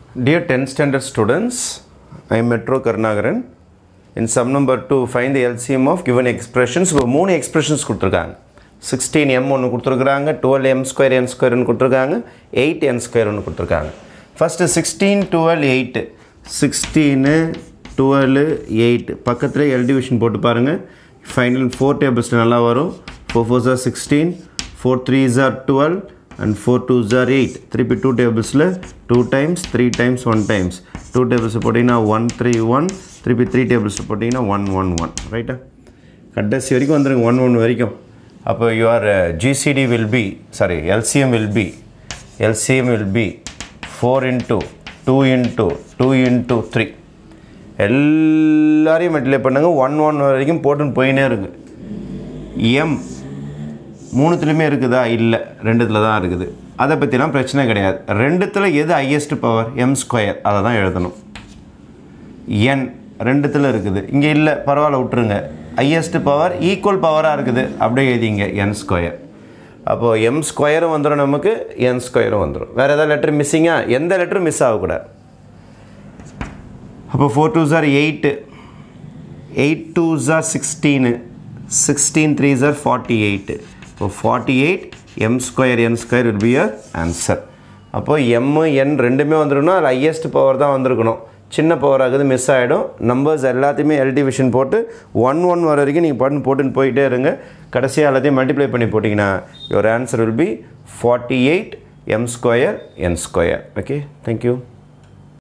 Dear 10th standard students, I am Metro Karnagaran. In sum number 2, find the LCM of given expressions. இப்போ மூணு expressions கொடுத்துருக்காங்க sixteen M ஒன்று கொடுத்துருக்குறாங்க twelve M square என் ஸ்கொயர்னு கொடுத்துருக்காங்க eight என் square ஒன்று கொடுத்துருக்காங்க first sixteen twelve eight sixteen twelve eight பக்கத்தில் எல் டிவிஷன் போட்டு பாருங்கள் ஃபைனல் ஃபோர் டேபிள்ஸில் நல்லா வரும் four four are sixteen four three are twelve and four two are eight திருப்பி டூ டேபிள்ஸில் two times three times one times two tables போட்டிங்கன்னா one three one திருப்பி த்ரீ டேபிள்ஸ் போட்டிங்கன்னா ஒன் ஒன் ஒன் ரைட்டா கடைசி வரைக்கும் வந்துருங்க ஒன் ஒன் வரைக்கும் அப்போ your GCD will be sorry LCM will be LCM will be four into two into two into three எல்லாரையும் மெட்டிலே பண்ணுங்கள் ஒன் ஒன் வரைக்கும் போட்டுன்னு போயினே இருக்கு எம் மூணுத்துலேயுமே இருக்குதா இல்லை ரெண்டுத்தில் தான் இருக்குது அதை பற்றிலாம் பிரச்சனை கிடையாது ரெண்டுத்தில் எது ஹையஸ்ட் பவர் எம் ஸ்கொயர் அதை தான் எழுதணும் என் ரெண்டுத்தில் இருக்குது இங்கே இல்லை பரவாயில்ல விட்டுருங்க ஹையஸ்ட் பவர் ஈக்குவல் பவராக இருக்குது அப்படியே எழுதிங்க என் ஸ்கொயர் அப்போது எம் ஸ்கொயரும் வந்துடும் நமக்கு என் ஸ்கொயரும் வந்துடும் வேறு ஏதாவது லெட்டர் மிஸ்ஸிங்கா எந்த லெட்டரும் மிஸ் ஆகக்கூடாது அப்போ four two are eight eight two are sixteen sixteen three are forty eight இப்போ forty eight M square N square will be a answer அப்போது எம்மு என் ரெண்டுமே வந்துருக்கணும் அதில் ஹையஸ்ட் பவர் தான் வந்திருக்கணும் சின்ன பவர் ஆகுது மிஸ் ஆகிடும் நம்பர்ஸ் எல்லாத்தையுமே எல் டிவிஷன் போட்டு ஒன் ஒன் வர வரைக்கும் நீங்கள் பட்டன் போட்டுன்னு போயிட்டே இருங்க கடைசியாக எல்லாத்தையும் மல்டிப்ளை பண்ணி போட்டிங்கன்னா your answer will be forty eight M square N square okay thank you